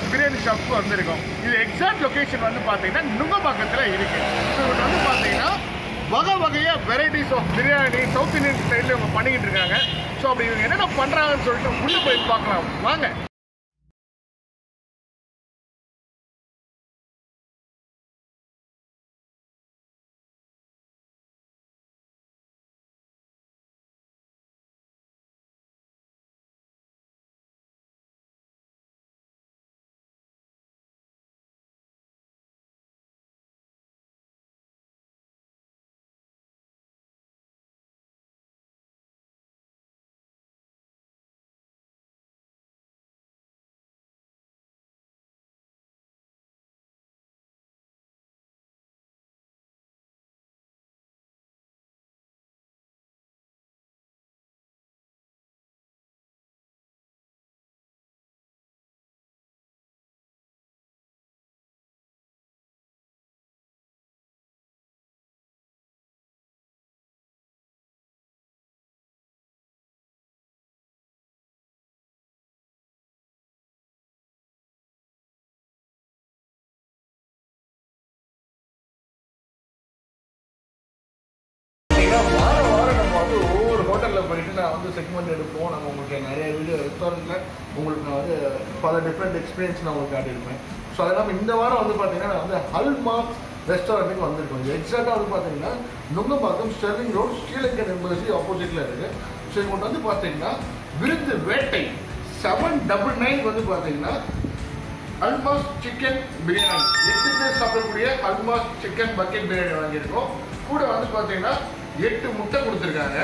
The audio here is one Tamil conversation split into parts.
பிரியாணி ஷாப்க்கு வந்திருக்கோம் இது எக்ஸாக்ட் லொகேஷன் வந்து பார்த்தீங்கன்னா நுங்கம்பாக்கத்தில் இருக்கு ஸோ இவங்க வந்து பார்த்தீங்கன்னா வகை வகையாக varieties of biryani South Indian ஸ்டைலில் இவங்க பண்ணிக்கிட்டு இருக்காங்க ஸோ அப்படி இவங்க என்னென்ன பண்ணுறாங்கன்னு சொல்லிட்டு உள்ளே போய் பார்க்கலாம் வாங்க பார்த்தீங்கன்னா வாரம் வாரம் நம்ம வந்து ஒவ்வொரு ஹோட்டலில் போயிட்டு நான் வந்து செக்மெண்ட் எடுப்போம் நம்ம உங்களுக்கு நிறைய வீடியோ ரெஸ்டாரண்ட்டில் உங்களுக்கு நான் வந்து பல டிஃப்ரெண்ட் எக்ஸ்பீரியன்ஸ் நான் உங்களுக்கு காட்டியிருப்பேன் ஸோ அது இல்லாமல் இந்த வாரம் வந்து பார்த்தீங்கன்னா நான் வந்து ஹல்மார்க் ரெஸ்டாரண்ட்டுக்கு வந்திருக்கோம் இது எக்ஸாக்டாக வந்து பார்த்தீங்கன்னா Nungambakkam Sterling road Sri Lankan embassy ஆப்போசிட்டில் இருக்குது ஸோ இவங்க வந்து பார்த்தீங்கன்னா விருது வேட்டை செவன் டபுள் நைன் வந்து பார்த்தீங்கன்னா அல்மாஸ் சிக்கன் பிரியாணி எட்டு பேர் சாப்பிடக்கூடிய அல்மாஸ் சிக்கன் பக்கெட் பிரியாணி வாங்கியிருக்கோம் கூட வந்து பார்த்தீங்கன்னா எட்டு முட்டை கொடுத்துருக்காங்க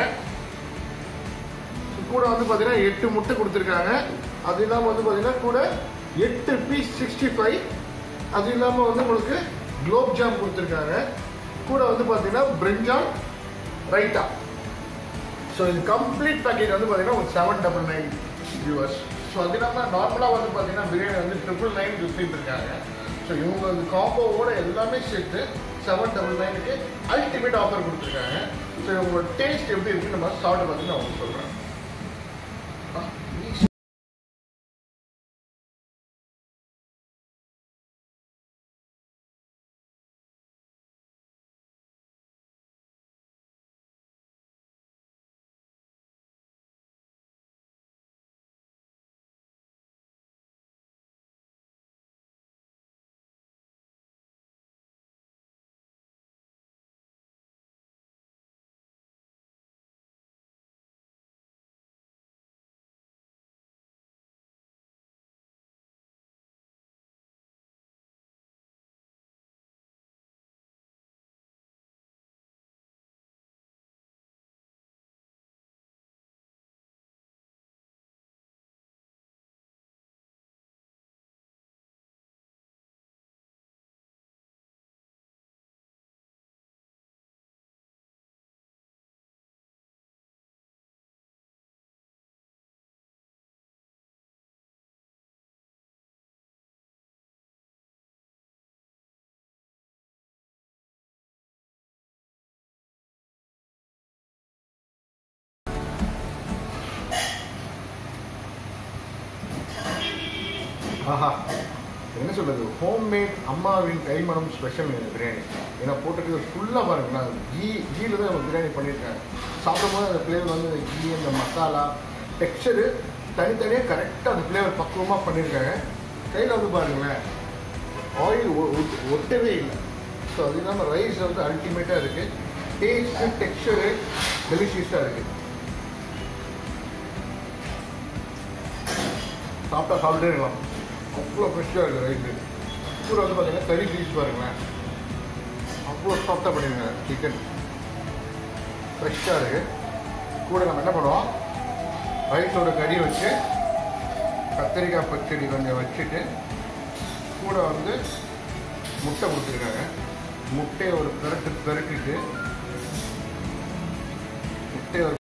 கூட வந்து பார்த்தீங்கன்னா எட்டு முட்டை கொடுத்துருக்காங்க அது இல்லாமல் வந்து பார்த்தீங்கன்னா கூட எட்டு பீஸ் சிக்ஸ்டி ஃபைவ் அது இல்லாமல் வந்து உங்களுக்கு குலோப் ஜாம் கொடுத்துருக்காங்க கூட வந்து பார்த்தீங்கன்னா பிரிஞ்சால் ரைட்டா ஸோ இது கம்ப்ளீட் பேக்கேஜ் வந்து பார்த்தீங்கன்னா ஒரு seven double nine viewers so அது இல்லாமல் நார்மலாக வந்து பார்த்தீங்கன்னா பிரியாணி வந்து ட்ரிபிள் நைன் வித்துட்டு இருக்காங்க ஸோ இவங்க வந்து காம்போவோட எல்லாமே சேர்த்து செவன் டபுள் நைனுக்கு அல்டிமேட் ஆஃபர் கொடுத்துருக்காங்க ஸோ இவங்களோட டேஸ்ட் எப்படி இருக்குன்னு நம்ம சாப்பிட்டு பார்த்து நான் உங்களுக்கு சொல்கிறேன் ஆஹா என்ன சொல்றது ஹோம்மேட் அம்மாவின் கைமணம் ஸ்பெஷல் இந்த பிரியாணி ஏன்னா போட்டிருக்கிறது ஃபுல்லாக பாருங்க நான் கீ கீழ தான் அவங்க பிரியாணி பண்ணியிருக்காங்க சாப்பிடும்போது அந்த ஃப்ளேவர் வந்து அந்த கீ அந்த மசாலா டெக்ஸ்சரு தனித்தனியாக கரெக்டாக அந்த ஃப்ளேவர் பக்குவமாக பண்ணியிருக்காங்க கையில் வந்து பாருங்களேன் ஆயில் ஒட்டவே இல்லை ஸோ அது இல்லாமல் ரைஸ் வந்து அல்டிமேட்டாக இருக்குது டேஸ்ட்டு டெக்ஸ்சரு டெலிஷியஸாக இருக்குது சாப்பிட்டா சாப்பிட்டே இருக்கலாம் அவ்வளோ ஃப்ரெஷ்ஷாக இருக்குது ரைஸு கூட வந்து பார்த்தீங்கன்னா கறி பீஸ் பாருங்களேன் அவ்வளோ சாஃப்டாக பண்ணிருங்க சிக்கன் ஃப்ரெஷ்ஷாக இருக்குது கூட நம்ம என்ன பண்ணுவோம் ரைஸோட கறி வச்சு கத்திரிக்காய் பச்சடி கொஞ்சம் வச்சுட்டு கூட வந்து முட்டை கொடுத்துருக்காங்க முட்டையை ஒரு பெரட்டு பெரட்டிட்டு முட்டையை ஒரு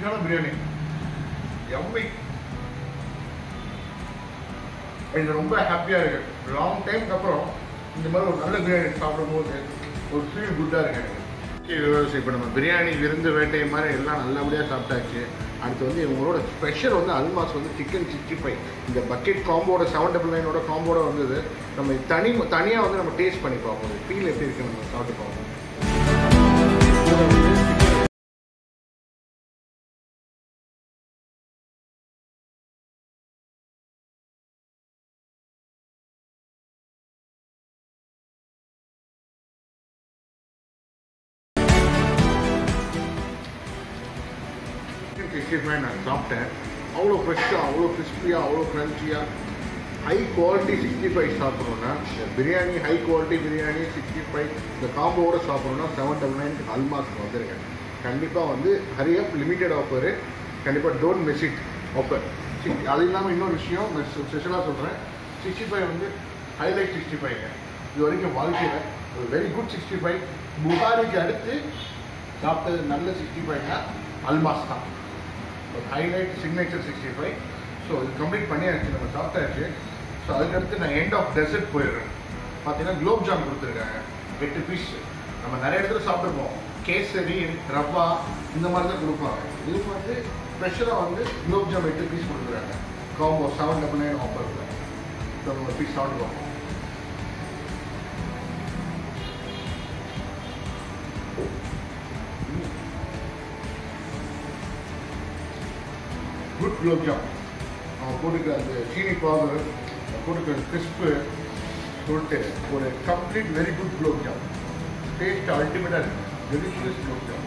பர்ஃபெக்டான பிரியாணி எம்மி இது ரொம்ப ஹாப்பியாக இருக்கு லாங் டைம்க்கு அப்புறம் இந்த மாதிரி ஒரு நல்ல பிரியாணி சாப்பிடும்போது ஒரு ஃபீல் குட்டாக இருக்கு எனக்கு ஓகே வியூவர்ஸ் இப்போ நம்ம பிரியாணி விருந்து வேட்டை மாதிரி எல்லாம் நல்லபடியாக சாப்பிட்டாச்சு அடுத்து வந்து இவங்களோட ஸ்பெஷல் வந்து அல்மாஸ் வந்து சிக்கன் சிக்ஸ்டி ஃபைவ் இந்த பக்கெட் காம்போட செவன் டபுள் நைனோட காம்போட வந்தது நம்ம தனி தனியாக வந்து நம்ம டேஸ்ட் பண்ணி பார்ப்போம் ஃபீல் எப்படி இருக்கு நம்ம சாப்பிட்டு பார்ப்போம் சிக்கன் சிக்ஸ்டி ஃபைவ் நான் சாப்பிட்டேன் அவ்வளோ ஃப்ரெஷ்ஷாக அவ்வளோ கிறிஸ்பியாக அவ்வளோ க்ரன்ச்சியாக ஹை குவாலிட்டி சிக்ஸ்டி ஃபைவ் சாப்பிட்றோன்னா இந்த biryani high quality biryani sixty five இந்த காம்போவோட சாப்பிட்றோன்னா செவன் டபுள் நைன் அல்மாஸ்க்கு வந்துருங்க கண்டிப்பாக வந்து ஹரியப் லிமிடெட் ஆஃபரு கண்டிப்பாக டோன்ட் மிஸ் இட் ஆஃபர் அது இல்லாமல் இன்னொரு விஷயம் ஸ்பெஷலாக சொல்கிறேன் சிக்ஸ்டி ஃபைவ் வந்து ஹைலைட் சிக்ஸ்டி ஃபைவ்ங்க இது வரைக்கும் வாழ்க்கையில் ஒரு வெரி குட் சிக்ஸ்டி ஃபைவ் புகாரிக்கு அடுத்து சாப்பிட்டது நல்ல சிக்ஸ்டி ஃபைவ்னா அல்மாஸ் தான் ஒரு highlight signature sixty five so இது கம்ப்ளீட் பண்ணியாச்சு நம்ம சாப்பிட்டாச்சு ஸோ அதுக்கடுத்து நான் எண்ட் ஆஃப் டெசர்ட் போயிடுறேன் பார்த்தீங்கன்னா குலோப் ஜாம் கொடுத்துருக்காங்க எட்டு பீஸ் நம்ம நிறைய இடத்துல சாப்பிட்ருப்போம் கேசரி ரவா இந்த மாதிரி தான் கொடுப்பாங்க இது வந்து ஸ்பெஷலாக வந்து குலோப் ஜாம் எட்டு பீஸ் கொடுக்குறாங்க காம்போ செவன் டபுள் நைன் ஆஃபரில் நம்ம ஒரு பீஸ் சாப்பிட்டு பார்ப்போம் குட் குலோப் ஜாம் அவன் போட்டுக்கிற அந்த சீனி பவுடர் போட்டுக்கிற கிறிஸ்பு சொல்லிட்டு ஒரு complete very good gulab jam taste அல்டிமேட்டாக இருக்கு டெலிஷியஸ் குலோப் ஜாம்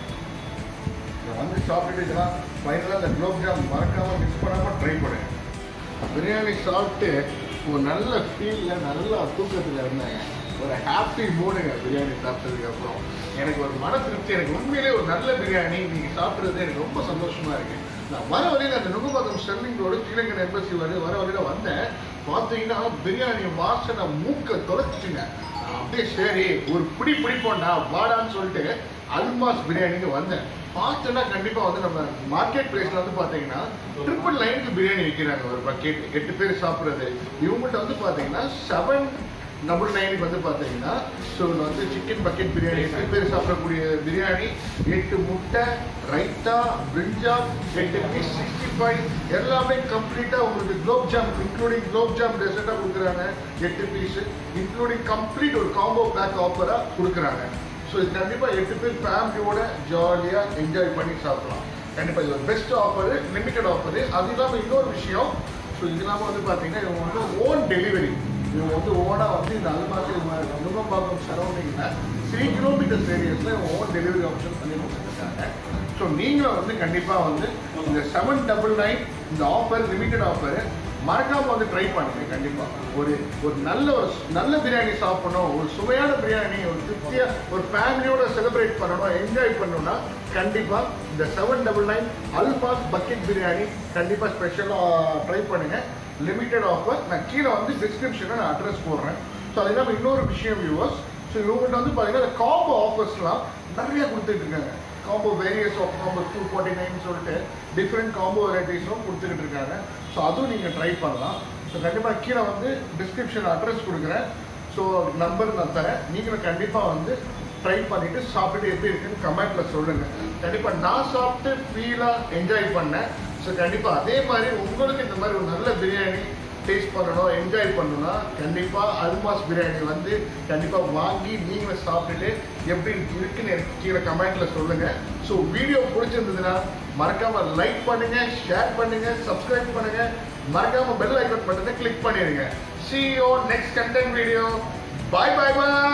இதை வந்து சாப்பிட்டுட்டுச்சுன்னா ஃபைனலாக அந்த குலோப் ஜாம் மறக்காமல் மிஸ் பண்ணாமல் ட்ரை பண்ணுங்க பிரியாணி சாப்பிட்டு ஒரு நல்ல ஃபீலில் நல்ல தூக்கத்தில் இருந்தாங்க ஒரு ஹாப்பி மூடுங்க பிரியாணி சாப்பிட்டதுக்கு அப்புறம் எனக்கு ஒரு மன திருப்தி எனக்கு உண்மையிலே ஒரு நல்ல பிரியாணி நீங்கள் சாப்பிட்றது எனக்கு ரொம்ப சந்தோஷமா இருக்கு நான் வர வழியில் அந்த Nungambakkam Sterling road Sri Lankan embassy வரை வர வழியில் வந்தேன் பார்த்தீங்கன்னா பிரியாணி வாசனை மூக்க தொலைச்சிச்சுங்க நான் அப்படியே சரி ஒரு பிடி பிடிப்போம்டா வாடான்னு சொல்லிட்டு அல்மாஸ் பிரியாணிக்கு வந்தேன் பார்த்தோன்னா கண்டிப்பா வந்து நம்ம மார்க்கெட் பிளேஸ்ல வந்து பாத்தீங்கன்னா ட்ரிபிள் நைனுக்கு பிரியாணி விற்கிறாங்க ஒரு பக்கெட் எட்டு பேர் சாப்பிட்றது இவங்கள்ட்ட வந்து பாத்தீங்கன்னா செவன் டபுள் நைனுக்கு வந்து பாத்தீங்கன்னா ஸோ வந்து சிக்கன் பக்கெட் பிரியாணி எட்டு பேர் சாப்பிடக்கூடிய பிரியாணி எட்டு முட்டை ரைத்தா பிரிஞ்சால் எட்டு பீஸ் சிக்ஸ்டி ஃபைவ் எல்லாமே கம்ப்ளீட்டா உங்களுக்கு குலோப் ஜாம் இன்க்ளூடிங் குலோப் ஜாம் டெசர்ட்டா கொடுக்குறாங்க எட்டு பீஸ் இன்க்ளூடிங் கம்ப்ளீட் ஒரு காம்போ பேக் ஆஃபரா கொடுக்குறாங்க ஸோ இது கண்டிப்பாக எட்டு பேர் ஃபேமிலியோட ஜாலியாக என்ஜாய் பண்ணி சாப்பிடலாம் கண்டிப்பாக இது ஒரு பெஸ்ட் ஆஃபரு லிமிட்டட் ஆஃபரு அது இல்லாமல் இன்னொரு விஷயம் ஸோ இது இல்லாமல் வந்து பார்த்தீங்கன்னா இவங்க வந்து ஓன் டெலிவரி இவங்க வந்து ஓனாக வந்து இந்த அல்மாசி நுங்கம்பாக்கம் சரௌண்டிங்கில் த்ரீ கிலோமீட்டர்ஸ் ஏரியாஸில் இவங்க ஓன் டெலிவரி ஆப்ஷன் பண்ணி கொடுத்துருக்காங்க ஸோ நீங்களும் வந்து கண்டிப்பாக வந்து இந்த செவன் டபுள் நைன் இந்த ஆஃபர் லிமிட்டட் ஆஃபரு மறக்காம வந்து ட்ரை பண்ணுங்க கண்டிப்பா ஒரு ஒரு நல்ல ஒரு நல்ல பிரியாணி சாப்பிடணும் ஒரு சுவையான பிரியாணி ஒரு திருப்தியா ஒரு ஃபேமிலியோட செலிப்ரேட் பண்ணணும் என்ஜாய் பண்ணணும்னா கண்டிப்பா இந்த seven double nine Almas bucket biryani கண்டிப்பா ஸ்பெஷலா ட்ரை பண்ணுங்க லிமிட்டட் ஆஃபர் நான் கீழே வந்து டிஸ்கிரிப்ஷனில் நான் அட்ரஸ் போடுறேன் ஸோ அது இல்லாமல் இன்னொரு விஷயம் வியூவர்ஸ் ஸோ இவங்கள்ட்ட வந்து பார்த்தீங்கன்னா காம்போ ஆஃபர்ஸ்லாம் நிறைய கொடுத்துட்டு இருக்காங்க combo various of combo two forty nine சொல்லிட்டு டிஃப்ரெண்ட் காம்போ வெரைட்டிஸும் கொடுத்துக்கிட்டு இருக்காங்க ஸோ அதுவும் நீங்கள் ட்ரை பண்ணலாம் ஸோ கண்டிப்பாக கீழே வந்து டிஸ்கிரிப்ஷன் அட்ரஸ் கொடுக்குறேன் ஸோ நம்பர் நான் தரேன் நீங்களும் கண்டிப்பாக வந்து ட்ரை பண்ணிட்டு சாப்பிட்டுட்டு எப்படி இருக்குன்னு கமெண்ட்ல சொல்லுங்க கண்டிப்பாக நான் சாப்பிட்டு ஃபீலாக என்ஜாய் பண்ணேன் ஸோ கண்டிப்பாக அதே மாதிரி உங்களுக்கு இந்த மாதிரி ஒரு நல்ல பிரியாணி டேஸ்ட் பண்ணணும் என்ஜாய் பண்ணணும்னா கண்டிப்பாக அல்மாஸ் பிரியாணி வந்து கண்டிப்பாக வாங்கி நீங்களும் சாப்பிட்டுட்டு எப்படி இருக்குன்னு எனக்கு கீழே கமெண்ட்ல சொல்லுங்க ஸோ வீடியோ பிடிச்சிருந்ததுன்னா மறக்காம லைக் பண்ணுங்க ஷேர் பண்ணுங்க சப்ஸ்கிரைப் பண்ணுங்க மறக்காம பெல் ஐக்கான் பட்டனை கிளிக் பண்ணிடுங்க see you on next content video bye bye bye